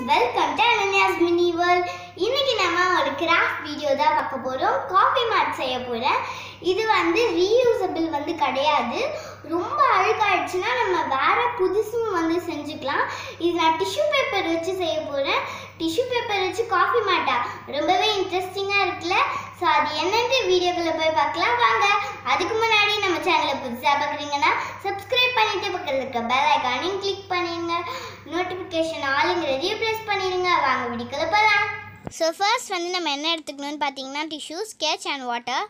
welcome to Ananya's mini world இன்னைக்கு நம்ம ஒரு கிராஃப்ட் வீடியோ தான் பார்க்க போகிறோம் காஃபி மேட் செய்ய போகிறேன் இது வந்து ரீயூசபிள் வந்து கிடையாது ரொம்ப அழுக்காயிடுச்சுன்னா நம்ம வேற புதுசும் வந்து செஞ்சுக்கலாம் இது நான் டிஷ்யூ பேப்பர் வச்சு செய்ய போகிறேன் டிஷ்யூ பேப்பர் வச்சு காஃபி மேட்டா ரொம்பவே இன்ட்ரெஸ்டிங்காக இருக்குல்ல ஸோ அது என்னன்ட்டு வீடியோக்குள்ளே போய் பார்க்கலாம் வாங்க அதுக்கு முன்னாடி நம்ம சேனலை புதுசாக பார்க்குறீங்கன்னா சப்ஸ்கிரைப் பண்ணிட்டு பக்கத்தில் இருக்க பெல் ஐக்கானையும் கிளிக் பண்ணிடுங்க நோட்டிஃபிகேஷன் ஆளுங்கிறதையும் ப்ரெஸ் பண்ணிடுங்க வாங்க வீடியோக்குள்ளே போகலாம் ஸோ ஃபர்ஸ்ட் வந்து நம்ம என்ன எடுத்துக்கணும்னு பார்த்தீங்கன்னா tissue sketch and water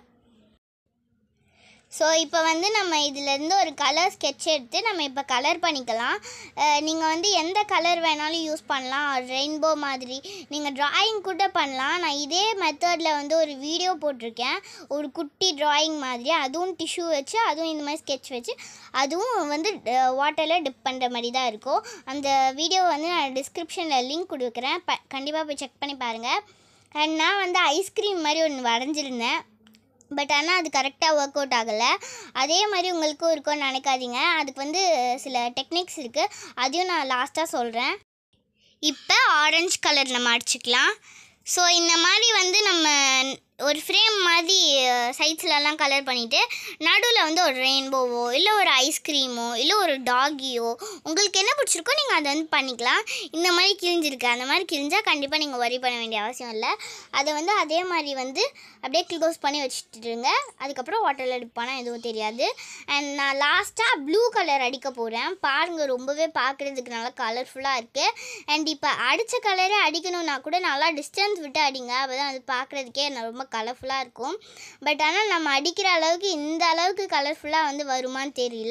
so இப்போ வந்து நம்ம இதிலேருந்து ஒரு கலர் ஸ்கெட்ச் எடுத்து நம்ம இப்போ கலர் பண்ணிக்கலாம் நீங்கள் வந்து எந்த கலர் வேணாலும் யூஸ் பண்ணலாம் ரெயின்போ மாதிரி நீங்கள் ட்ராயிங் கூட பண்ணலாம் நான் இதே மெத்தடில் வந்து ஒரு வீடியோ போட்டிருக்கேன் ஒரு குட்டி ட்ராயிங் மாதிரி அதுவும் டிஷ்யூ வச்சு அதுவும் இந்த மாதிரி ஸ்கெட்ச் வச்சு அதுவும் வந்து வாட்டரில் டிப் பண்ணுற மாதிரி தான் இருக்கும் அந்த வீடியோ வந்து நான் டிஸ்கிரிப்ஷனில் லிங்க் கொடுக்குறேன் ப கண்டிப்பாக போய் செக் பண்ணி பாருங்கள் அண்ட் நான் வந்து ஐஸ்கிரீம் மாதிரி ஒன்று வரைஞ்சிருந்தேன் பட் ஆனால் அது கரெக்டாக ஒர்க் அவுட் ஆகலை அதே மாதிரி உங்களுக்கும் இருக்கும்னு நினைக்காதீங்க அதுக்கு வந்து சில டெக்னிக்ஸ் இருக்குது அதையும் நான் லாஸ்ட்டாக சொல்கிறேன் இப்போ ஆரஞ்சு கலர் நம்ம அடிச்சுக்கலாம் ஸோ இந்த மாதிரி வந்து நம்ம ஒரு ஃப்ரேம் மாதிரி சைட்ஸ்லலாம் கலர் பண்ணிவிட்டு நடுவில் வந்து ஒரு ரெயின்போவோ இல்லை ஒரு ஐஸ்கிரீமோ இல்லை ஒரு டாகியோ உங்களுக்கு என்ன பிடிச்சிருக்கோ நீங்கள் அதை வந்து பண்ணிக்கலாம் இந்த மாதிரி கிழிஞ்சிருக்கு அந்த மாதிரி கிழிஞ்சால் கண்டிப்பாக நீங்கள் வரி பண்ண வேண்டிய அவசியம் இல்லை அதை வந்து அதே மாதிரி வந்து அப்படியே க்ளோஸ் பண்ணி வச்சுட்டுருங்க அதுக்கப்புறம் வாட்டரில் அடிப்பானா எதுவும் தெரியாது அண்ட் நான் லாஸ்ட்டாக ப்ளூ கலர் அடிக்க போகிறேன் பாருங்கள் ரொம்பவே பார்க்குறதுக்கு நல்லா கலர்ஃபுல்லாக இருக்குது அண்ட் இப்போ அடித்த கலரே அடிக்கணும்னா கூட நல்லா டிஸ்டன்ஸ் விட்டு அடிங்க அப்போ தான் அது பார்க்குறதுக்கே ரொம்ப கலர்ஃபுல்லாக இருக்கும் பட் ஆனால் நம்ம அடிக்கிற அளவுக்கு இந்த அளவுக்கு கலர்ஃபுல்லாக வந்து வருமான்னு தெரியல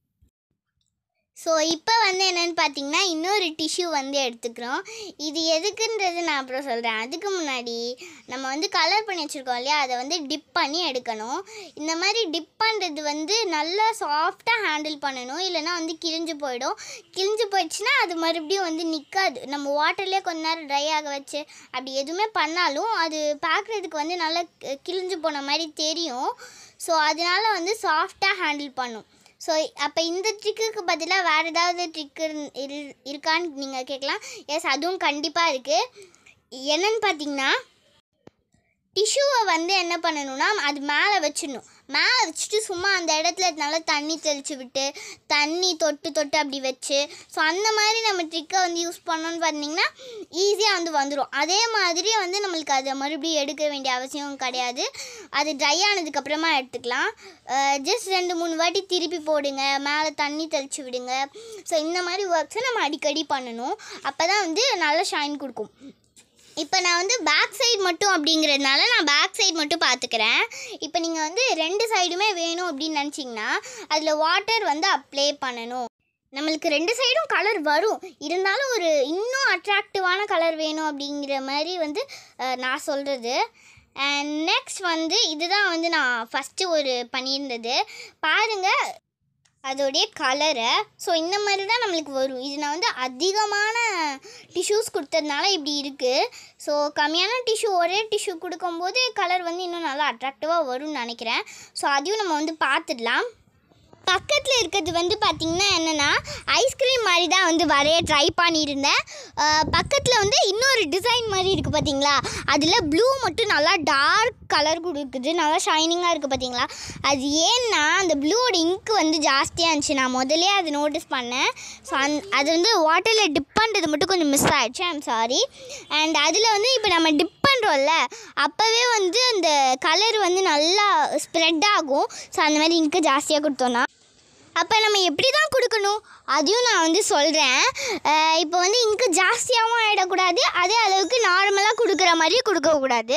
ஸோ இப்போ வந்து என்னென்னு பார்த்தீங்கன்னா இன்னொரு டிஷ்யூ வந்து எடுத்துக்கிறோம் இது எதுக்குன்றது நான் அப்புறம் சொல்கிறேன் அதுக்கு முன்னாடி நம்ம வந்து கலர் பண்ணி வச்சுருக்கோம் இல்லையா அதை வந்து டிப் பண்ணி எடுக்கணும் இந்த மாதிரி டிப் பண்ணுறது வந்து நல்லா சாஃப்டாக ஹேண்டில் பண்ணணும் இல்லைனா வந்து கிழிஞ்சு போயிடும் கிழிஞ்சு போயிடுச்சுன்னா அது மறுபடியும் வந்து நிற்காது நம்ம வாட்டர்லேயே கொஞ்ச நேரம் ட்ரை ஆக வச்சு அப்படி எதுவுமே பண்ணாலும் அது பார்க்குறதுக்கு வந்து நல்லா கிழிஞ்சு போன மாதிரி தெரியும் ஸோ அதனால வந்து சாஃப்டாக ஹேண்டில் பண்ணும் ஸோ அப்போ இந்த ட்ரிக்குக்கு பதிலாக வேறு ஏதாவது ட்ரிக்கு இரு இருக்கான்னு நீங்கள் கேட்கலாம் எஸ் அதுவும் கண்டிப்பாக இருக்குது என்னன்னு பார்த்தீங்கன்னா டிஷ்யூவை வந்து என்ன பண்ணணும்னா அது மேலே வச்சிடணும் மேலே வச்சுட்டு சும்மா அந்த இடத்துல நல்லா தண்ணி தெளித்து விட்டு தண்ணி தொட்டு தொட்டு அப்படி வச்சு ஸோ அந்த மாதிரி நம்ம ட்ரிக்கை வந்து யூஸ் பண்ணோன்னு பார்த்தீங்கன்னா ஈஸியாக வந்து வந்துடும் அதே மாதிரி வந்து நம்மளுக்கு அதை மறுபடியும் எடுக்க வேண்டிய அவசியம் கிடையாது அது ட்ரை ஆனதுக்கப்புறமா எடுத்துக்கலாம் ஜஸ்ட் ரெண்டு மூணு வாட்டி திருப்பி போடுங்க மேலே தண்ணி தெளித்து விடுங்க ஸோ இந்த மாதிரி ஒர்க்ஸை நம்ம அடிக்கடி பண்ணணும் அப்போ தான் வந்து நல்ல ஷைன் கொடுக்கும் இப்போ நான் வந்து பேக் சைடு மட்டும் அப்படிங்கிறதுனால நான் பேக் சைடு மட்டும் பார்த்துக்கிறேன் இப்போ நீங்கள் வந்து ரெண்டு சைடுமே வேணும் அப்படின்னு நினச்சிங்கன்னா அதில் வாட்டர் வந்து அப்ளை பண்ணணும் நம்மளுக்கு ரெண்டு சைடும் கலர் வரும் இருந்தாலும் ஒரு இன்னும் அட்ராக்டிவான கலர் வேணும் அப்படிங்கிற மாதிரி வந்து நான் சொல்கிறது அண்ட் நெக்ஸ்ட் வந்து இதுதான் வந்து நான் ஃபஸ்ட்டு ஒரு பண்ணியிருந்தது பாருங்கள் அதோடைய கலரை ஸோ இந்த மாதிரி தான் நம்மளுக்கு வரும் இது நான் வந்து அதிகமான டிஷ்யூஸ் கொடுத்ததுனால இப்படி இருக்குது ஸோ கம்மியான டிஷ்யூ ஒரே டிஷ்யூ கொடுக்கும்போது கலர் வந்து இன்னும் நல்லா அட்ராக்டிவாக வரும்னு நினைக்கிறேன் ஸோ அதையும் நம்ம வந்து பார்த்துடலாம் பக்கத்தில் இருக்கிறது வந்து பார்த்திங்கன்னா என்னென்னா ஐஸ்கிரீம் மாதிரி தான் வந்து வரைய ட்ரை பண்ணியிருந்தேன் பக்கத்தில் வந்து இன்னொரு டிசைன் மாதிரி இருக்குது பார்த்தீங்களா அதில் ப்ளூ மட்டும் நல்லா டார்க் கலர் கொடுக்குது நல்லா ஷைனிங்காக இருக்குது பார்த்தீங்களா அது ஏன்னா அந்த ப்ளூவோட இங்க் வந்து ஜாஸ்தியாக இருந்துச்சு நான் முதலே அதை நோட்டீஸ் பண்ணேன் ஸோ அந் அது வந்து வாட்டரில் டிப் பண்ணுறது மட்டும் கொஞ்சம் மிஸ் ஆகிடுச்சு ஐம் சாரி அண்ட் அதில் வந்து இப்போ நம்ம டிப் பண்ணுறோம்ல அப்போவே வந்து அந்த கலர் வந்து நல்லா ஸ்ப்ரெட் ஆகும் ஸோ அந்த மாதிரி இங்க்கு ஜாஸ்தியாக கொடுத்தோன்னா அப்போ நம்ம எப்படி தான் கொடுக்கணும் அதையும் நான் வந்து சொல்கிறேன் இப்போ வந்து இங்கு ஜாஸ்தியாகவும் ஆகிடக்கூடாது அதே அளவுக்கு நார்மலாக கொடுக்குற மாதிரியும் கொடுக்கக்கூடாது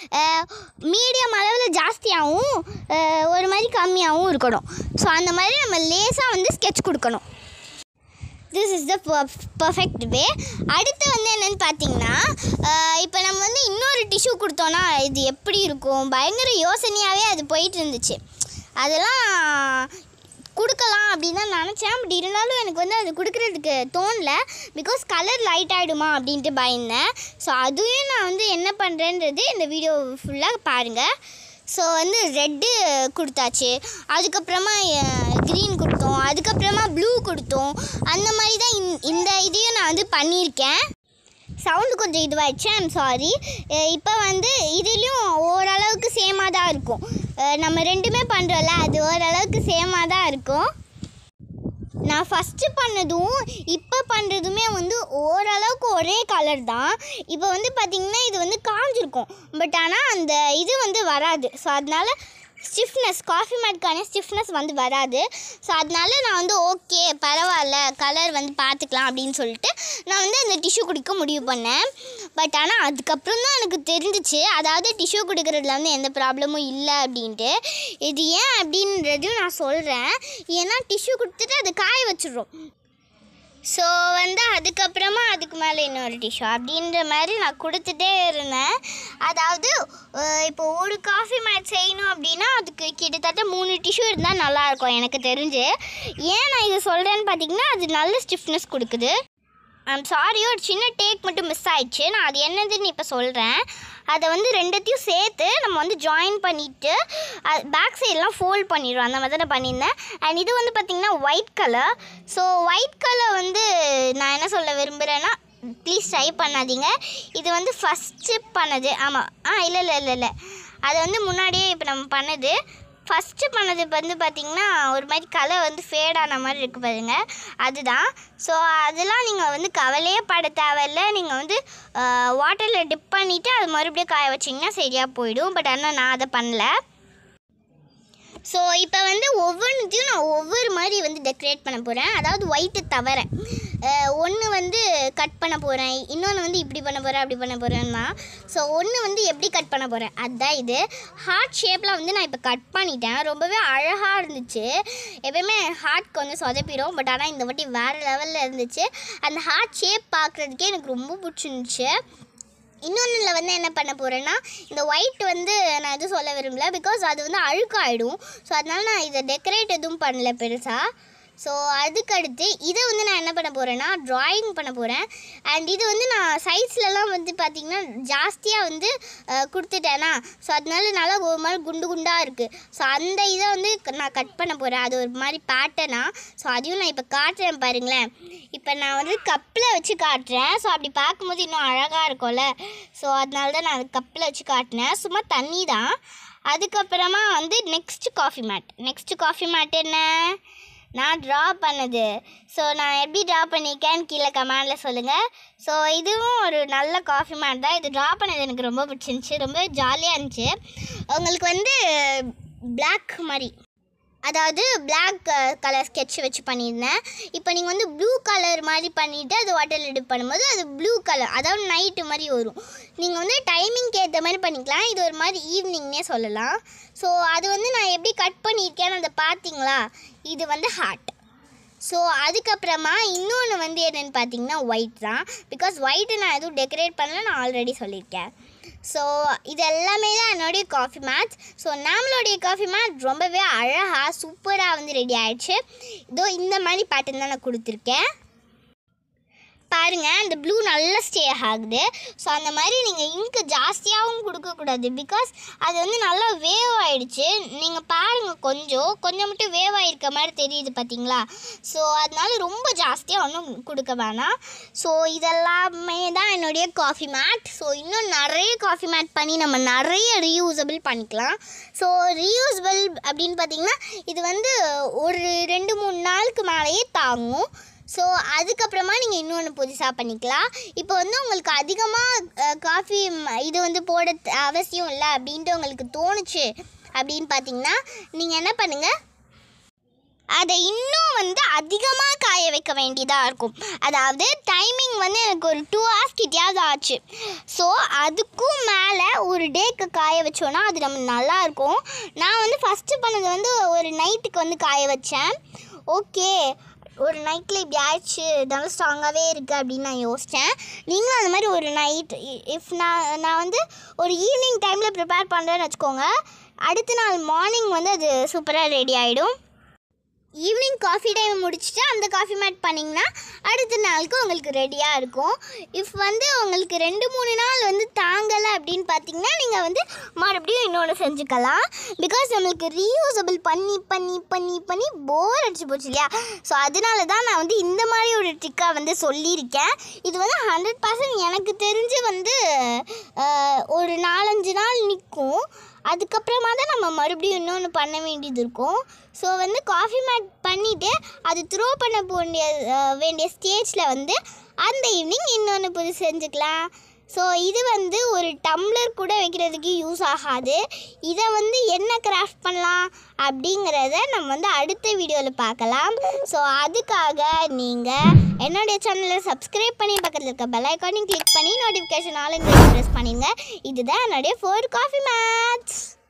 மீடியம் அளவில் ஜாஸ்தியாகவும் ஒரு மாதிரி கம்மியாகவும் இருக்கணும் ஸோ அந்த மாதிரி நம்ம லேசாக வந்து ஸ்கெட்ச் கொடுக்கணும் this is the perfect way அடுத்து வந்து என்னென்னு பார்த்தீங்கன்னா இப்போ நம்ம வந்து இன்னொரு டிஷ்யூ கொடுத்தோன்னா இது எப்படி இருக்கும் பயங்கர யோசனையாகவே அது போயிட்டு இருந்துச்சு அதெல்லாம் கொடுக்கலாம் அப்படின்னு தான் நினச்சேன் பட் இருந்தாலும் எனக்கு வந்து அது கொடுக்குறதுக்கு தோணல பிகாஸ் கலர் லைட் ஆகிடுமா அப்படின்ட்டு பயந்தேன் ஸோ அதுவும் நான் வந்து என்ன பண்ணுறேன்றது இந்த வீடியோ ஃபுல்லாக பாருங்கள் ஸோ வந்து ரெட்டு கொடுத்தாச்சு அதுக்கப்புறமா க்ரீன் கொடுத்தோம் அதுக்கப்புறமா ப்ளூ கொடுத்தோம் அந்த மாதிரி தான் இந்த இதையும் நான் வந்து பண்ணியிருக்கேன் சவுண்டு கொஞ்சம் இதுவாகிடுச்சு ஐம் சாரி இப்போ வந்து இதுலேயும் ஓரளவுக்கு சேமாக தான் இருக்கும் அஹ் நம்ம ரெண்டுமே பண்ணுறோம்ல அது ஓரளவுக்கு சேமாக தான் இருக்கும் நான் ஃபஸ்ட்டு பண்ணதும் இப்போ பண்ணுறதுமே வந்து ஓரளவுக்கு ஒரே கலர் தான் இப்போ வந்து பார்த்திங்கன்னா இது வந்து காஞ்சிருக்கும் பட் ஆனால் அந்த இது வந்து வராது ஸோ அதனால ஸ்டிஃப்னஸ் காஃபி மேட்கான ஸ்டிஃப்னஸ் வந்து வராது ஸோ அதனால நான் வந்து ஓகே பரவாயில்ல கலர் வந்து பார்த்துக்கலாம் அப்படின்னு சொல்லிட்டு நான் வந்து அந்த டிஷ்யூ குடிக்க முடிவு பண்ணேன் பட் ஆனால் அதுக்கப்புறம் தான் எனக்கு தெரிஞ்சிச்சு அதாவது டிஷ்யூ குடிக்கிறதுல வந்து எந்த ப்ராப்ளமும் இல்லை அப்படின்ட்டு இது ஏன் அப்படின்றதையும் நான் சொல்கிறேன் ஏன்னா டிஷ்யூ கொடுத்துட்டு அதை காய வச்சிடுறோம் ஸோ வந்து அதுக்கப்புறமா அதுக்கு மேலே இன்னொரு டிஷ்யூ அப்படின்ற மாதிரி நான் கொடுத்துட்டே இருந்தேன் அதாவது அஹ், இப்போ ஒரு காஃபி மேட் செய்யணும் அப்படின்னா அதுக்கு கிட்டத்தட்ட மூணு டிஷ்யூ இருந்தால் நல்லாயிருக்கும் எனக்கு தெரிஞ்சு ஏன் நான் இது சொல்கிறேன்னு பார்த்தீங்கன்னா அது நல்ல ஸ்டிஃப்னஸ் கொடுக்குது ஐம் சாரி ஒரு சின்ன டேக் மட்டும் மிஸ் ஆயிடுச்சு நான் அது என்னதுன்னு இப்போ சொல்கிறேன் அதை வந்து ரெண்டுத்தையும் சேர்த்து நம்ம வந்து ஜாயின் பண்ணிவிட்டு பேக் சைடெலாம் ஃபோல்ட் பண்ணிடுவோம் அந்த மாதிரி தான் பண்ணியிருந்தேன் அண்ட் இது வந்து பார்த்திங்கன்னா white colour so white colour வந்து நான் என்ன சொல்ல விரும்புகிறேன்னா ப்ளீஸ் ட்ரை பண்ணாதீங்க இது வந்து ஃபஸ்ட்டு பண்ணது ஆமாம் ஆ இல்லை இல்லை இல்லை இல்லை அது வந்து முன்னாடியே இப்போ நம்ம பண்ணது ஃபஸ்ட்டு பண்ணது வந்து பார்த்திங்கன்னா ஒரு மாதிரி கலர் வந்து ஃபேட் ஆன மாதிரி இருக்கு பாருங்க அதுதான் ஸோ அதெல்லாம் நீங்கள் வந்து கவலையே பட தேவையில்ல நீங்கள் வந்து வாட்டரில் டிப் பண்ணிவிட்டு அது மறுபடியும் காய வச்சிங்கன்னா சரியாக போயிடும் பட் ஆனால் நான் அதை பண்ணல ஸோ இப்போ வந்து ஒவ்வொன்றுத்தையும் நான் ஒவ்வொரு மாதிரி வந்து டெக்கரேட் பண்ண போகிறேன் அதாவது ஒயிட்டு தவிர ஒன்று வந்து கட் பண்ண போகிறேன் இன்னொன்று வந்து இப்படி பண்ண போகிறேன் அப்படி பண்ண போகிறேன்னா ஸோ ஒன்று வந்து எப்படி கட் பண்ண போகிறேன் அதுதான் இது ஹார்ட் ஷேப்பில் வந்து நான் இப்போ கட் பண்ணிட்டேன் ரொம்பவே அழகாக இருந்துச்சு எப்பயுமே ஹார்ட்க்கு வந்து சொதப்பிடும் பட் ஆனால் இந்த வாட்டி வேறு லெவலில் இருந்துச்சு அந்த ஹார்ட் ஷேப் பார்க்குறதுக்கே எனக்கு ரொம்ப பிடிச்சிருந்துச்சு இன்னொன்றில் வந்து என்ன பண்ண போகிறேன்னா இந்த ஒயிட் வந்து நான் எதுவும் சொல்ல விரும்பல பிகாஸ் அது வந்து அழுக்காயிடும் ஸோ அதனால நான் இதை டெக்கரேட் எதுவும் பண்ணல பெருசாக ஸோ அதுக்கடுத்து இதை வந்து நான் என்ன பண்ண போகிறேன்னா ட்ராயிங் பண்ண போகிறேன் அண்ட் இது வந்து நான் சைஸ்லலாம் வந்து பார்த்திங்கன்னா ஜாஸ்தியாக வந்து அஹ், கொடுத்துட்டேனா ஸோ அதனால நல்லா ஒரு மாதிரி குண்டு குண்டாக இருக்குது ஸோ அந்த இதை வந்து க- நான் கட் பண்ண போகிறேன் அது ஒரு மாதிரி பேட்டர்னா ஸோ அதையும் நான் இப்போ காட்டுறேன் பாருங்களேன் இப்போ நான் வந்து கப்பில் வச்சு காட்டுறேன் ஸோ அப்படி பார்க்கும்போது இன்னும் அழகாக இருக்கும்ல ஸோ அதனால தான் நான் கப்பில் வச்சு காட்டினேன் சும்மா தண்ணி தான் அதுக்கப்புறமா வந்து next coffee mat next coffee mat என்ன நான் ட்ரா பண்ணது ஸோ நான் எப்படி ட்ரா பண்ணியிருக்கேன்னு கீழே கமெண்டில் சொல்லுங்கள் ஸோ இதுவும் ஒரு நல்ல காஃபி மேட் தான் இது ட்ரா பண்ணது எனக்கு ரொம்ப பிடிச்சிருந்துச்சி ரொம்ப ஜாலியாக இருந்துச்சு உங்களுக்கு வந்து Black மாதிரி அதாவது Black கலர் sketch வச்சு பண்ணியிருந்தேன் இப்போ நீங்கள் வந்து ப்ளூ கலர் மாதிரி பண்ணிவிட்டு அது வாட்டர் எடுப் பண்ணும்போது அது ப்ளூ கலர் அதாவது நைட்டு மாதிரி வரும் நீங்கள் வந்து டைமிங்க்கு ஏற்ற மாதிரி பண்ணிக்கலாம் இது ஒரு மாதிரி ஈவினிங்னே சொல்லலாம் ஸோ அது வந்து நான் எப்படி கட் பண்ணியிருக்கேன்னு அதை பார்த்தீங்களா இது வந்து ஹார்ட் ஸோ அதுக்கப்புறமா இன்னொன்று வந்து என்னென்னு பார்த்தீங்கன்னா ஒயிட் தான் பிகாஸ் ஒயிட்டு நான் எதுவும் டெக்கரேட் பண்ணல நான் ஆல்ரெடி சொல்லியிருக்கேன் ஸோ இது எல்லாமே தான் என்னுடைய காஃபி மேட்ச் ஸோ நம்மளுடைய காஃபி மேட் ரொம்பவே அழகாக சூப்பராக வந்து ரெடி ஆயிடுச்சு இதோ இந்த மாதிரி பேட்டர்ன் தான் நான் கொடுத்துருக்கேன் பாருங்க அந்த ப்ளூ நல்லா ஸ்டே ஆகுது ஸோ அந்த மாதிரி நீங்கள் இங்கு ஜாஸ்தியாகவும் கொடுக்கக்கூடாது பிகாஸ் அது வந்து நல்லா வேவ் ஆயிடுச்சு நீங்கள் பாருங்கள் கொஞ்சம் கொஞ்சம் மட்டும் வேவ் ஆயிருக்க மாதிரி தெரியுது பார்த்தீங்களா ஸோ அதனால ரொம்ப ஜாஸ்தியாக ஒன்றும் கொடுக்க வேணாம் ஸோ இதெல்லாமே தான் என்னுடைய காஃபி மேட் ஸோ இன்னும் நிறைய காஃபி மேட் பண்ணி நம்ம நிறைய ரீயூசபிள் பண்ணிக்கலாம் ஸோ ரீயூசபிள் அப்படின்னு பார்த்தீங்கன்னா இது வந்து ஒரு ரெண்டு மூணு நாளுக்கு மேலேயே தாங்கும் ஸோ அதுக்கப்புறமா நீங்கள் இன்னொன்று புதுசாக பண்ணிக்கலாம் இப்போ வந்து உங்களுக்கு அதிகமாக காஃபி இது வந்து போட த- அவசியம் இல்லை அப்படின்ட்டு உங்களுக்கு தோணுச்சு அப்படின்னு பார்த்தீங்கன்னா நீங்கள் என்ன பண்ணுங்கள் அதை இன்னும் வந்து அதிகமாக காய வைக்க வேண்டியதாக இருக்கும் அதாவது டைமிங் வந்து எனக்கு ஒரு டூ ஹவர்ஸ் கிட்டேயாவது ஆச்சு ஸோ அதுக்கும் மேலே ஒரு டேக்கு காய வச்சோன்னா அது நம்ம நல்லா இருக்கும் நான் வந்து ஃபஸ்ட்டு பண்ணது வந்து ஒரு நைட்டுக்கு வந்து காய வச்சேன் ஓகே ஒரு நைட்டில் இப்படி ஆயிடுச்சு நல்லா ஸ்ட்ராங்காகவே இருக்குது அப்படின்னு நான் யோசித்தேன் நீங்களும் அந்த மாதிரி ஒரு நைட் இஃப் நான் நான் வந்து ஒரு ஈவினிங் டைமில் ப்ரிப்பேர் பண்ணுறேன்னு வச்சுக்கோங்க அடுத்த நாள் மார்னிங் வந்து அது சூப்பராக ரெடி ஆகிடும் ஈவினிங் காஃபி டைம் முடிச்சுட்டு அந்த காஃபி மேட் பண்ணிங்கன்னா அடுத்த நாளுக்கு உங்களுக்கு ரெடியாக இருக்கும் இஃப் வந்து உங்களுக்கு ரெண்டு மூணு நாள் வந்து தாங்கலை அப்படின்னு பார்த்தீங்கன்னா நீங்கள் வந்து மறுபடியும் இன்னொன்று செஞ்சுக்கலாம் பிகாஸ் நம்மளுக்கு ரீயூசபிள் பண்ணி பண்ணி பண்ணி பண்ணி போர் அடிச்சு போச்சு இல்லையா ஸோ அதனால தான் நான் வந்து இந்த மாதிரி ஒரு ட்ரிக்காக வந்து சொல்லியிருக்கேன் இது வந்து ஹண்ட்ரட் பர்சன்ட் எனக்கு தெரிஞ்சு வந்து அஹ், ஒரு நாலஞ்சு நாள் நிற்கும் அதுக்கப்புறமா தான் நம்ம மறுபடியும் இன்னொன்று பண்ண வேண்டியது இருக்கும் ஸோ வந்து காஃபி மேட் பண்ணிவிட்டு அது த்ரோ பண்ண வேண்டிய அஹ், வேண்டிய ஸ்டேஜில் வந்து அந்த ஈவினிங் இன்னொன்று புது செஞ்சுக்கலாம் ஸோ இது வந்து ஒரு டம்ளர் கூட வைக்கிறதுக்கு யூஸ் ஆகாது இதை வந்து என்ன கிராஃப்ட் பண்ணலாம் அப்படிங்கிறத நம்ம வந்து அடுத்த வீடியோவில் பார்க்கலாம் ஸோ அதுக்காக நீங்கள் என்னுடைய சேனலை சப்ஸ்கிரைப் பண்ணி பக்கத்தில் இருக்க பெல் ஐக்கானையும் கிளிக் பண்ணி நோட்டிஃபிகேஷன் ஆல் ப்ரெஸ் பண்ணிடுங்க இதுதான் என்னுடைய ஃபோர் காஃபி மேட்ச்